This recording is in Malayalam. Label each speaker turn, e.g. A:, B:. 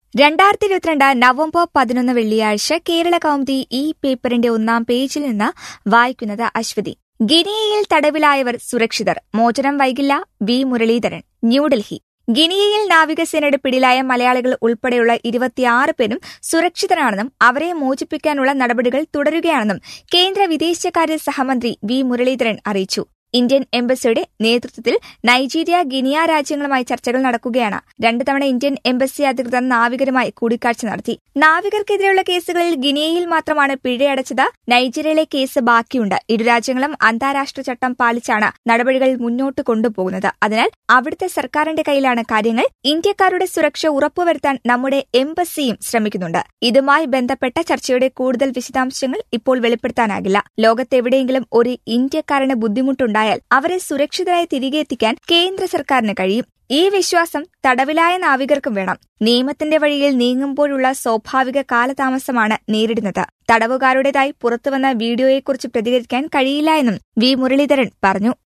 A: രണ്ടായിരത്തി ഇരുപത്തിരണ്ട് നവംബർ പതിനൊന്ന് വെള്ളിയാഴ്ച കേരള കൗമുദി ഈ പേപ്പറിന്റെ ഒന്നാം പേജിൽ നിന്ന് വായിക്കുന്നത് അശ്വതി ഗിനിയയിൽ തടവിലായവർ സുരക്ഷിതർ മോചനം വൈകില്ല വി മുരളീധരൻ ന്യൂഡൽഹി ഗിനിയയിൽ നാവികസേനയുടെ പിടിയിലായ മലയാളികൾ ഉൾപ്പെടെയുള്ള ഇരുപത്തിയാറ് പേരും സുരക്ഷിതരാണെന്നും അവരെ മോചിപ്പിക്കാനുള്ള നടപടികൾ തുടരുകയാണെന്നും കേന്ദ്ര വിദേശകാര്യ സഹമന്ത്രി വി മുരളീധരൻ അറിയിച്ചു ഇന്ത്യൻ എംബസിയുടെ നേതൃത്വത്തിൽ നൈജീരിയ ഗിനിയ രാജ്യങ്ങളുമായി ചർച്ചകൾ നടക്കുകയാണ് രണ്ടു തവണ ഇന്ത്യൻ എംബസി അധികൃതർ നാവികരുമായി കൂടിക്കാഴ്ച നടത്തി നാവികർക്കെതിരെയുള്ള കേസുകളിൽ ഗിനിയയിൽ മാത്രമാണ് പിഴയടച്ചത് നൈജീരിയയിലെ കേസ് ബാക്കിയുണ്ട് ഇരു രാജ്യങ്ങളും അന്താരാഷ്ട്ര ചട്ടം പാലിച്ചാണ് നടപടികൾ മുന്നോട്ട് കൊണ്ടുപോകുന്നത് അതിനാൽ അവിടുത്തെ സർക്കാരിന്റെ കയ്യിലാണ് കാര്യങ്ങൾ ഇന്ത്യക്കാരുടെ സുരക്ഷ ഉറപ്പുവരുത്താൻ നമ്മുടെ എംബസിയും ശ്രമിക്കുന്നുണ്ട് ഇതുമായി ബന്ധപ്പെട്ട ചർച്ചയുടെ കൂടുതൽ വിശദാംശങ്ങൾ ഇപ്പോൾ വെളിപ്പെടുത്താനാകില്ല ലോകത്തെവിടെയെങ്കിലും ഒരു ഇന്ത്യക്കാരന് ബുദ്ധിമുട്ടുണ്ടായാൽ അവരെ സുരക്ഷിതരായി തിരികെ എത്തിക്കാൻ കേന്ദ്ര സർക്കാരിന് കഴിയും ഈ വിശ്വാസം തടവിലായ നാവികർക്കും വേണം നിയമത്തിന്റെ വഴിയിൽ നീങ്ങുമ്പോഴുള്ള സ്വാഭാവിക കാലതാമസമാണ് നേരിടുന്നത് തടവുകാരുടേതായി പുറത്തുവന്ന വീഡിയോയെക്കുറിച്ച് പ്രതികരിക്കാൻ കഴിയില്ല എന്നും വി മുരളീധരൻ പറഞ്ഞു